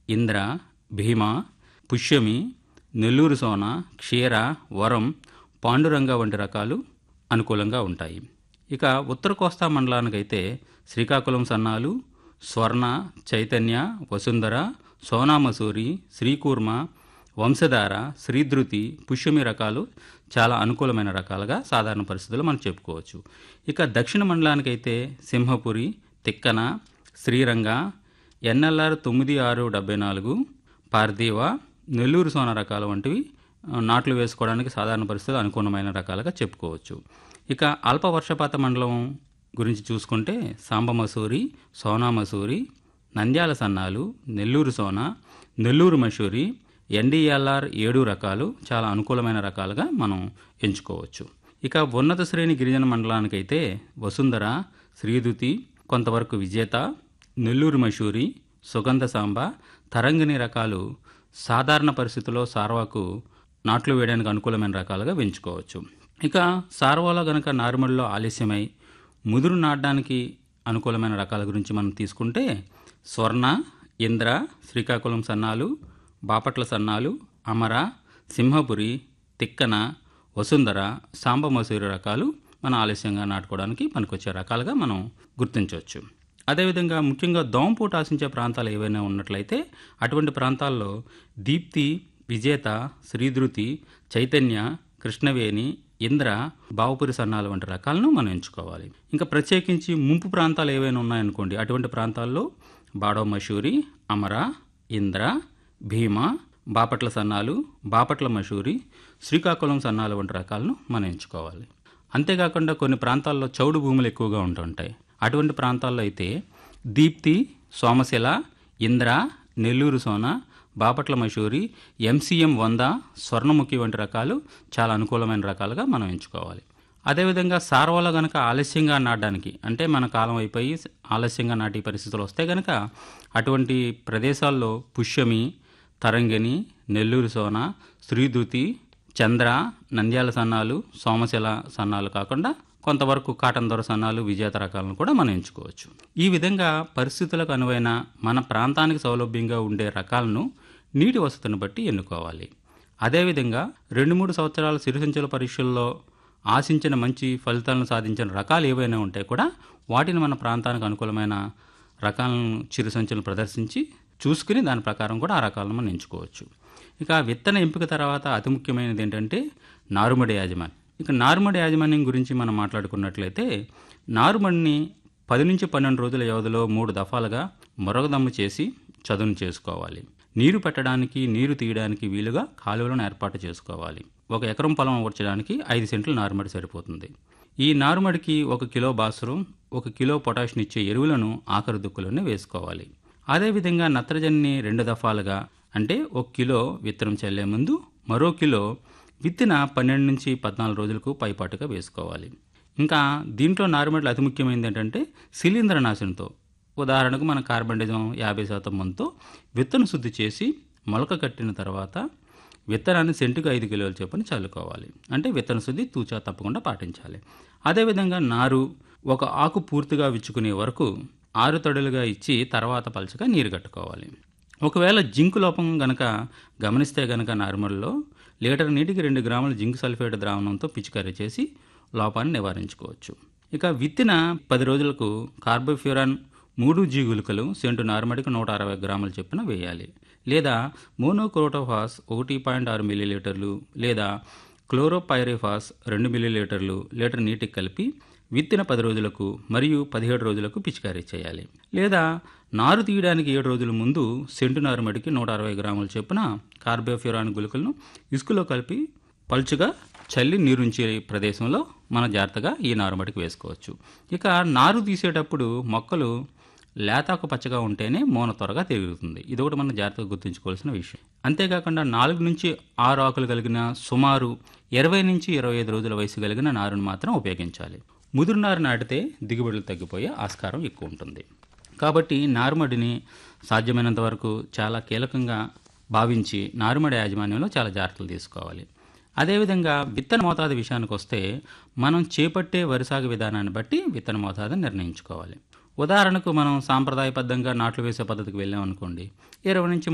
ఇంద్ర భీమ పుష్యమి నెల్లూరు సోన క్షీర వరం పాండురంగ వంటి రకాలు అనుకూలంగా ఉంటాయి ఇక ఉత్తర కోస్తా మండలానికైతే శ్రీకాకుళం సన్నాలు స్వర్ణ చైతన్య వసుంధర సోనామసూరి శ్రీకూర్మ వంశధార శ్రీధృతి పుష్యమి రకాలు చాలా అనుకూలమైన రకాలుగా సాధారణ పరిస్థితుల్లో మనం చెప్పుకోవచ్చు ఇక దక్షిణ మండలానికైతే సింహపురి తిక్కన శ్రీరంగ ఎన్ఎల్ఆర్ తొమ్మిది ఆరు డెబ్బై నాలుగు పార్థివ నెల్లూరు సోన రకాలు వంటివి ఆ, నాట్లు వేసుకోవడానికి సాధారణ పరిస్థితులు అనుకూలమైన రకాలుగా చెప్పుకోవచ్చు ఇక అల్ప వర్షపాత మండలం గురించి చూసుకుంటే సాంబ మసూరి సోనా మసూరి నంద్యాల సన్నాలు నెల్లూరు సోన నెల్లూరు మసూరి ఎన్డీఎల్ఆర్ ఏడు రకాలు చాలా అనుకూలమైన రకాలుగా మనం ఎంచుకోవచ్చు ఇక ఉన్నత శ్రేణి గిరిజన మండలానికైతే వసుంధర శ్రీదుతి కొంతవరకు విజేత నెల్లూరు మషూరి సుగంధ సాంబ తరంగిణి రకాలు సాధారణ పరిస్థితుల్లో సార్వాకు నాట్లు వేయడానికి అనుకూలమైన రకాలుగా పెంచుకోవచ్చు ఇక సార్వాలో గనక నారుమడిలో ఆలస్యమై ముదురు నాటడానికి అనుకూలమైన రకాల గురించి మనం తీసుకుంటే స్వర్ణ ఇంద్ర శ్రీకాకుళం సన్నాలు బాపట్ల సన్నాలు అమర సింహపురి తిక్కన వసుంధర సాంబ మసూరి రకాలు మన ఆలస్యంగా నాటుకోవడానికి పనికొచ్చే రకాలుగా మనం గుర్తించవచ్చు అదేవిధంగా ముఖ్యంగా దోమపోటు ఆశించే ప్రాంతాలు ఏవైనా ఉన్నట్లయితే అటువంటి ప్రాంతాల్లో దీప్తి విజేత శ్రీధృతి చైతన్య కృష్ణవేణి ఇంద్ర బావుపురి సన్నాలు వంటి రకాలను మనం ఎంచుకోవాలి ఇంకా ప్రత్యేకించి ముంపు ప్రాంతాలు ఏవైనా ఉన్నాయనుకోండి అటువంటి ప్రాంతాల్లో బాడో మషూరి అమర ఇంద్ర భీమ బాపట్ల సన్నాలు బాపట్ల మషూరి శ్రీకాకుళం సన్నాలు వంటి రకాలను మనం ఎంచుకోవాలి అంతేకాకుండా కొన్ని ప్రాంతాల్లో చౌడు భూములు ఎక్కువగా ఉంటుంటాయి అటువంటి ప్రాంతాల్లో అయితే దీప్తి సోమశిల ఇంద్ర నెల్లూరు సోన బాపట్ల మషూరి ఎంసీఎం వంద స్వర్ణముఖి వంటి రకాలు చాలా అనుకూలమైన రకాలుగా మనం ఎంచుకోవాలి అదేవిధంగా సార్వలో గనక ఆలస్యంగా నాటడానికి అంటే మన కాలం అయిపోయి ఆలస్యంగా నాటే పరిస్థితులు వస్తే గనక అటువంటి ప్రదేశాల్లో పుష్యమి తరంగిణి నెల్లూరు సోన శ్రీధృతి చంద్ర నంద్యాల సన్నాలు సోమశిల సన్నాలు కాకుండా కొంతవరకు కాటన్ దొర సన్నాలు విజేత రకాలను కూడా మనం ఎంచుకోవచ్చు ఈ విధంగా పరిస్థితులకు అనువైన మన ప్రాంతానికి సౌలభ్యంగా ఉండే రకాలను నీటి వసతిని బట్టి ఎన్నుకోవాలి అదేవిధంగా రెండు మూడు సంవత్సరాల సిరిసంచుల పరీక్షల్లో ఆశించిన మంచి ఫలితాలను సాధించిన రకాలు ఏవైనా ఉంటే కూడా వాటిని మన ప్రాంతానికి అనుకూలమైన రకాలను చిరుసంచులను ప్రదర్శించి చూసుకుని దాని ప్రకారం కూడా ఆ రకాలను మనం ఎంచుకోవచ్చు ఇక విత్తన ఎంపిక తర్వాత అతి ముఖ్యమైనది ఏంటంటే నారుమడి యాజమాన్యం ఇక నారుమడి యాజమాన్యం గురించి మనం మాట్లాడుకున్నట్లయితే నారుమడిని పది నుంచి పన్నెండు రోజుల వ్యవధిలో మూడు దఫాలుగా మొరగదమ్ము చేసి చదును చేసుకోవాలి నీరు పెట్టడానికి నీరు తీయడానికి వీలుగా కాలువలను ఏర్పాటు చేసుకోవాలి ఒక ఎకరం పొలం ఊడ్చడానికి ఐదు సెంట్లు నారుమడి సరిపోతుంది ఈ నారుమడికి ఒక కిలో బాసురం ఒక కిలో పొటాషియం ఇచ్చే ఎరువులను ఆఖరి దుక్కులోనే వేసుకోవాలి అదేవిధంగా నత్రజనిని రెండు దఫాలుగా అంటే ఒక కిలో విత్తనం చల్లే ముందు మరో కిలో విత్తిన పన్నెండు నుంచి పద్నాలుగు రోజులకు పైపాటుగా వేసుకోవాలి ఇంకా దీంట్లో నారుమడిలో అతి ముఖ్యమైనది ఏంటంటే శిలీంద్రనాశనంతో ఉదాహరణకు మన కార్బండిజం యాభై శాతం మందుతో విత్తన శుద్ధి చేసి మొలక కట్టిన తర్వాత విత్తనాన్ని సెంటుకు ఐదు కిలోల చొప్పున చల్లుకోవాలి అంటే విత్తన శుద్ధి తూచా తప్పకుండా పాటించాలి అదేవిధంగా నారు ఒక ఆకు పూర్తిగా విచ్చుకునే వరకు ఆరు తడులుగా ఇచ్చి తర్వాత పలచగా నీరు కట్టుకోవాలి ఒకవేళ జింకు లోపం గనక గమనిస్తే గనక నార్మల్లో లీటర్ నీటికి రెండు గ్రాముల జింక్ సల్ఫేట్ ద్రావణంతో పిచికారీ చేసి లోపాన్ని నివారించుకోవచ్చు ఇక విత్తిన పది రోజులకు కార్బోఫ్యూరాన్ మూడు జీ గుళికలు సెంటు నార్మడికి నూట అరవై గ్రాముల చొప్పున వేయాలి లేదా మోనోక్రోటోఫాస్ ఒకటి పాయింట్ ఆరు మిల్లీలీటర్లు లేదా క్లోరోపైరిఫాస్ రెండు మిల్లీలీటర్లు లీటర్ నీటికి కలిపి విత్తిన పది రోజులకు మరియు పదిహేడు రోజులకు పిచికారీ చేయాలి లేదా నారు తీయడానికి ఏడు రోజుల ముందు సెంటు నారుమడికి నూట అరవై గ్రాముల చొప్పున కార్బోఫ్యూరాన్ గుళికలను ఇసుకలో కలిపి పలుచుగా చల్లి నీరుంచే ప్రదేశంలో మన జాగ్రత్తగా ఈ నారుమడికి వేసుకోవచ్చు ఇక నారు తీసేటప్పుడు మొక్కలు లేతాకు పచ్చగా ఉంటేనే మోన త్వరగా తిరుగుతుంది ఇది ఒకటి మనం జాగ్రత్తగా గుర్తుంచుకోవాల్సిన విషయం అంతేకాకుండా నాలుగు నుంచి ఆరు ఆకులు కలిగిన సుమారు ఇరవై నుంచి ఇరవై ఐదు రోజుల వయసు కలిగిన నారును మాత్రం ఉపయోగించాలి ముదురు నారు నాటితే దిగుబడులు తగ్గిపోయే ఆస్కారం ఎక్కువ ఉంటుంది కాబట్టి నారుమడిని సాధ్యమైనంత వరకు చాలా కీలకంగా భావించి నారుమడి యాజమాన్యంలో చాలా జాగ్రత్తలు తీసుకోవాలి అదేవిధంగా విత్తన మోతాదు విషయానికి వస్తే మనం చేపట్టే వరి సాగు విధానాన్ని బట్టి విత్తన మోతాదుని నిర్ణయించుకోవాలి ఉదాహరణకు మనం సాంప్రదాయబద్ధంగా నాట్లు వేసే పద్ధతికి వెళ్ళాం అనుకోండి ఇరవై నుంచి